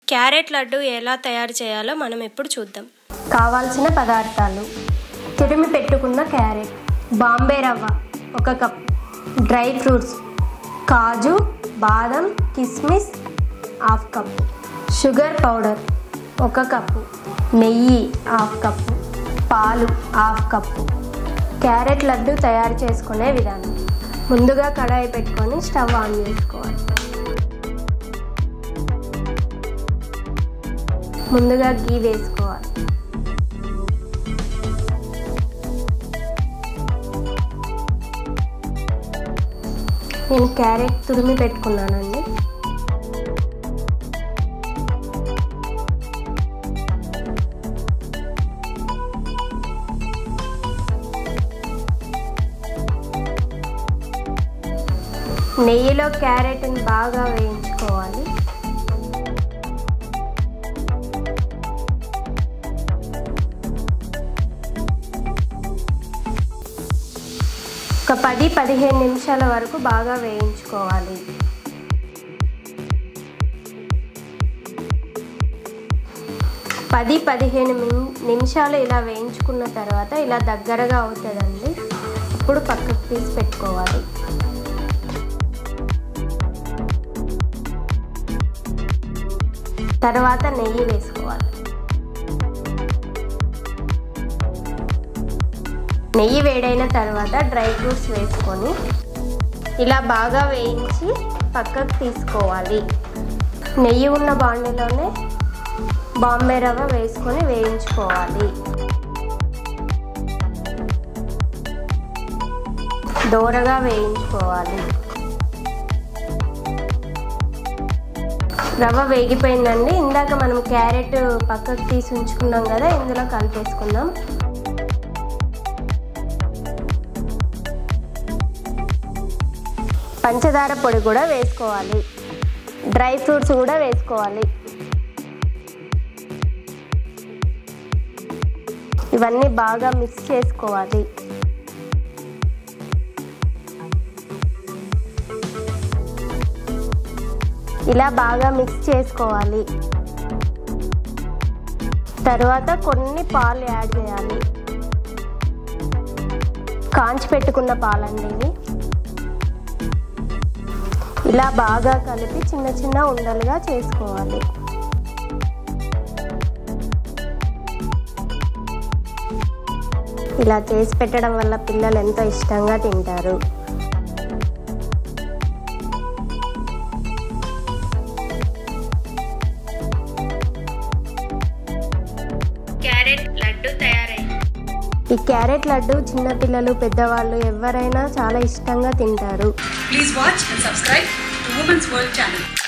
Carrot laddu ఎలా తయారు చేయాలో మనం ఇప్పుడు చూద్దాం కావాల్సిన పదార్థాలు తురిమి పెట్టుకున్న క్యారెట్ బాంబే రవ్వ ఒక కప్ డ్రై ఫ్రూట్స్ కాజు బాదం కిస్మిస్ హాఫ్ కప్ షుగర్ పౌడర్ ఒక కప్పు నెయ్యి హాఫ్ కప్పు పాలు హాఫ్ కప్పు క్యారెట్ లడ్డు తయారు చేసుకునే విధానం ముందుగా కడాయి పెట్టుకొని స్టవ్ ఆన్ చేసుకోవాలి ముందుగా గీ వేసుకోవాలి నేను క్యారెట్ తురిమి పెట్టుకున్నానండి నెయ్యిలో క్యారెట్ని బాగా వేయించుకోవాలి ఒక పది పదిహేను నిమిషాల వరకు బాగా వేయించుకోవాలి పది పదిహేను నిమి- నిమిషాలు ఇలా వేయించుకున్న తర్వాత ఇలా దగ్గరగా అవుతుందండి ఇప్పుడు పక్కకు తీసి పెట్టుకోవాలి తర్వాత నెయ్యి వేసుకోవాలి నెయ్యి వేడైన తర్వాత డ్రై ఫ్రూట్స్ వేసుకొని ఇలా బాగా వేయించి పక్కకు తీసుకోవాలి నెయ్యి ఉన్న బాండిలోనే బాంబే రవ్వ వేసుకొని వేయించుకోవాలి దోరగా వేయించుకోవాలి రవ్వ వేగిపోయిందండి ఇందాక మనం క్యారెట్ పక్కకు తీసి ఉంచుకున్నాం కదా ఇందులో కలిపేసుకుందాం పంచదార పొడి కూడా వేసుకోవాలి డ్రై ఫ్రూట్స్ కూడా వేసుకోవాలి ఇవన్నీ బాగా మిక్స్ చేసుకోవాలి ఇలా బాగా మిక్స్ చేసుకోవాలి తర్వాత కొన్ని పాలు యాడ్ చేయాలి కాంచి పెట్టుకున్న పాలండి ఇవి ఇలా బాగా కలిపి చిన్న చిన్న ఉండలుగా చేసుకోవాలి ఇలా చేసి పెట్టడం వల్ల పిల్లలు ఎంతో ఇష్టంగా తింటారు క్యారెట్ లడ్డు తయారైంది ఈ క్యారెట్ లడ్డు చిన్నపిల్లలు పెద్దవాళ్ళు ఎవరైనా చాలా ఇష్టంగా తింటారు Please watch and subscribe to Women's World channel.